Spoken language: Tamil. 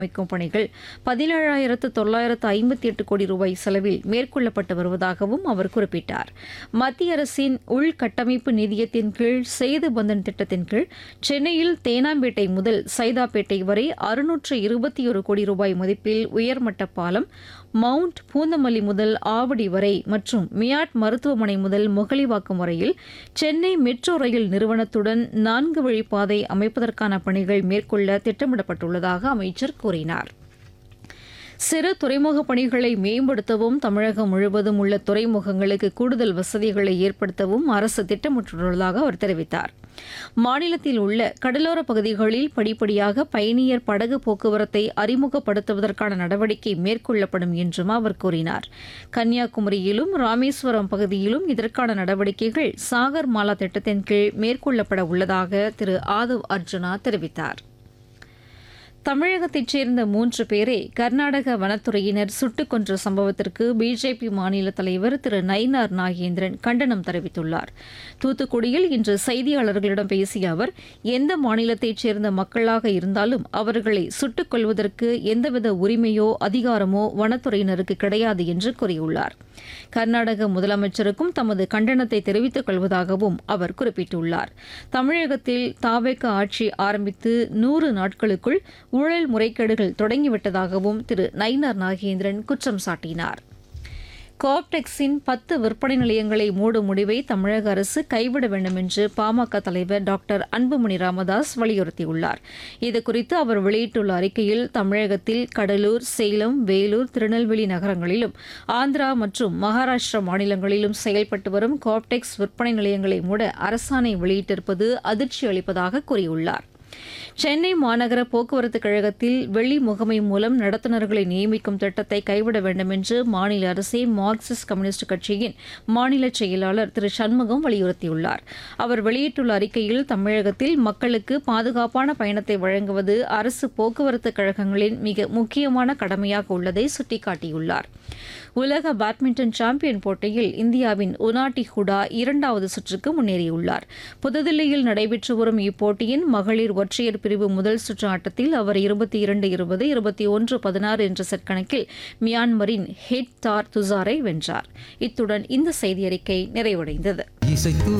அமைக்கும் பணிகள் பதினேழாயிரத்து தொள்ளாயிரத்து ஐம்பத்தி எட்டு கோடி ரூபாய் செலவில் மேற்கொள்ளப்பட்டு வருவதாகவும் அவர் குறிப்பிட்டார் மத்திய அரசின் உள்கட்டமைப்பு நிதியத்தின் கீழ் சேது பந்தன் திட்டத்தின் கீழ் சென்னையில் தேனாம்பேட்டை முதல் சைதாப்பேட்டை வரை அறுநூற்று இருபத்தி ஒரு கோடி ரூபாய் மதிப்பில் உயர்மட்ட பாலம் மவுண்ட் பூந்தமல்லி முதல் ஆவடி வரை மற்றும் மியாட் மருத்துவமனை முதல் முகலிவாக்கம் வரையில் சென்னை மெட்ரோ ரயில் நிறுவனத்துடன் நான்கு வழிப்பாதை அமைப்பதற்கான பணிகள் மேற்கொள்ள திட்டமிடப்பட்டுள்ளதாக அமைச்சர் கூறினார் சிறு துறைமுக பணிகளை மேம்படுத்தவும் தமிழகம் முழுவதும் உள்ள துறைமுகங்களுக்கு கூடுதல் வசதிகளை ஏற்படுத்தவும் அரசு திட்டமிட்டுள்ளதாக அவர் தெரிவித்தார் மாநிலத்தில் உள்ள கடலோர பகுதிகளில் படிப்படியாக பயணியர் படகு போக்குவரத்தை அறிமுகப்படுத்துவதற்கான நடவடிக்கை மேற்கொள்ளப்படும் என்றும் அவர் கூறினார் கன்னியாகுமரியிலும் ராமேஸ்வரம் பகுதியிலும் இதற்கான நடவடிக்கைகள் சாகர் மாலா திட்டத்தின் கீழ் மேற்கொள்ளப்பட உள்ளதாக திரு ஆதவ் அர்ஜுனா தெரிவித்தார் தமிழகத்தைச் சேர்ந்த மூன்று பேரை கர்நாடக வனத்துறையினர் சுட்டுக் கொன்ற சம்பவத்திற்கு பிஜேபி மாநில தலைவர் திரு நயினார் நாகேந்திரன் கண்டனம் தெரிவித்துள்ளார் தூத்துக்குடியில் இன்று செய்தியாளர்களிடம் பேசிய அவர் எந்த மாநிலத்தைச் சேர்ந்த மக்களாக இருந்தாலும் அவர்களை சுட்டுக் கொள்வதற்கு எந்தவித உரிமையோ அதிகாரமோ வனத்துறையினருக்கு கிடையாது என்று கூறியுள்ளார் கர்நாடக முதலமைச்சருக்கும் தமது கண்டனத்தை தெரிவித்துக் கொள்வதாகவும் அவர் குறிப்பிட்டுள்ளார் தமிழகத்தில் தாவேக ஆட்சி ஆரம்பித்து நூறு நாட்களுக்குள் ஊழல் முறைகேடுகள் தொடங்கிவிட்டதாகவும் திரு நயினார் நாகேந்திரன் குற்றம் சாட்டினார் கோப்டெக்ஸின் பத்து விற்பனை நிலையங்களை மூடும் முடிவை தமிழக அரசு கைவிட வேண்டும் என்று பாமக தலைவர் டாக்டர் அன்புமணி ராமதாஸ் வலியுறுத்தியுள்ளார் இதுகுறித்து அவர் வெளியிட்டுள்ள அறிக்கையில் தமிழகத்தில் கடலூர் சேலம் வேலூர் திருநெல்வேலி நகரங்களிலும் ஆந்திரா மற்றும் மகாராஷ்டிரா மாநிலங்களிலும் செயல்பட்டு வரும் கோப்டெக்ஸ் விற்பனை நிலையங்களை மூட அரசாணை வெளியிட்டிருப்பது அதிர்ச்சி அளிப்பதாக கூறியுள்ளார் சென்னை மாநகர போக்குவரத்து கழகத்தில் வெள்ளி முகமை மூலம் நடத்துனர்களை நியமிக்கும் திட்டத்தை கைவிட வேண்டும் என்று மாநில அரசை மார்க்சிஸ்ட் கம்யூனிஸ்ட் கட்சியின் மாநில செயலாளர் திரு சண்முகம் வலியுறுத்தியுள்ளார் அவர் வெளியிட்டுள்ள அறிக்கையில் தமிழகத்தில் மக்களுக்கு பாதுகாப்பான பயணத்தை வழங்குவது அரசு போக்குவரத்து கழகங்களின் மிக முக்கியமான கடமையாக உள்ளதை சுட்டிக்காட்டியுள்ளார் உலக பேட்மிண்டன் சாம்பியன் போட்டியில் இந்தியாவின் உனாட்டி ஹுடா இரண்டாவது சுற்றுக்கு முன்னேறியுள்ளார் புதுதில்லியில் நடைபெற்று வரும் இப்போட்டியின் மகளிர் ஒற்றையர் பிரிவு முதல் சுற்று ஆட்டத்தில் அவர் இருபத்தி இரண்டு இருபது இருபத்தி ஒன்று பதினாறு என்ற செட் கணக்கில் மியான்மரின் ஹெட் தார் துசாரை வென்றார் இத்துடன் இந்த செய்தியறிக்கை நிறைவடைந்தது இசைத்து